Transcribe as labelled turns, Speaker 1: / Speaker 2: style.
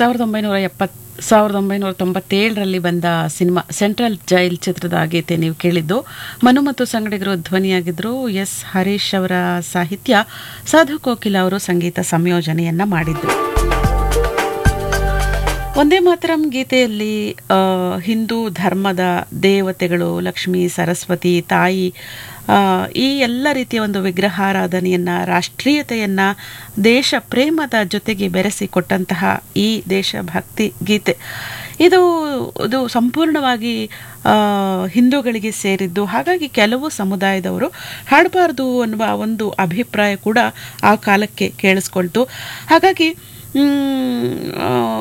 Speaker 1: ಸಾವಿರದ ಒಂಬೈನೂರ ಎಪ್ಪತ್ ಸಾವಿರದ ಒಂಬೈನೂರ ತೊಂಬತ್ತೇಳರಲ್ಲಿ ಬಂದ ಸಿನಿಮಾ ಸೆಂಟ್ರಲ್ ಜೈಲ್ ಚಿತ್ರದ ಗೀತೆ ನೀವು ಕೇಳಿದ್ದು ಮನು ಮತ್ತು ಸಂಗಡಿಗರು ಧ್ವನಿಯಾಗಿದ್ದರು ಎಸ್ ಹರೀಶ್ ಅವರ ಸಾಹಿತ್ಯ ಸಾಧು ಕೋಕಿಲ ಅವರು ಸಂಗೀತ ಸಂಯೋಜನೆಯನ್ನ ಮಾಡಿದ್ರು ಒಂದೇ ಮಾತರಂ ಗೀತೆಯಲ್ಲಿ ಆ, ಹಿಂದೂ ಧರ್ಮದ ದೇವತೆಗಳು ಲಕ್ಷ್ಮಿ ಸರಸ್ವತಿ ತಾಯಿ ಆ, ಈ ಎಲ್ಲ ರೀತಿಯ ಒಂದು ವಿಗ್ರಹಾರಾಧನೆಯನ್ನ ರಾಷ್ಟ್ರೀಯತೆಯನ್ನ ದೇಶ ಪ್ರೇಮದ ಜೊತೆಗೆ ಬೆರೆಸಿಕೊಟ್ಟಂತಹ ಈ ದೇಶಭಕ್ತಿ ಗೀತೆ ಇದು ಇದು ಸಂಪೂರ್ಣವಾಗಿ ಆ, ಹಿಂದೂಗಳಿಗೆ ಸೇರಿದ್ದು ಹಾಗಾಗಿ ಕೆಲವು ಸಮುದಾಯದವರು ಹಾಡಬಾರ್ದು ಅನ್ನುವ ಒಂದು ಅಭಿಪ್ರಾಯ ಕೂಡ ಆ ಕಾಲಕ್ಕೆ ಕೇಳಿಸ್ಕೊಳ್ತು ಹಾಗಾಗಿ ಮ್, ಆ,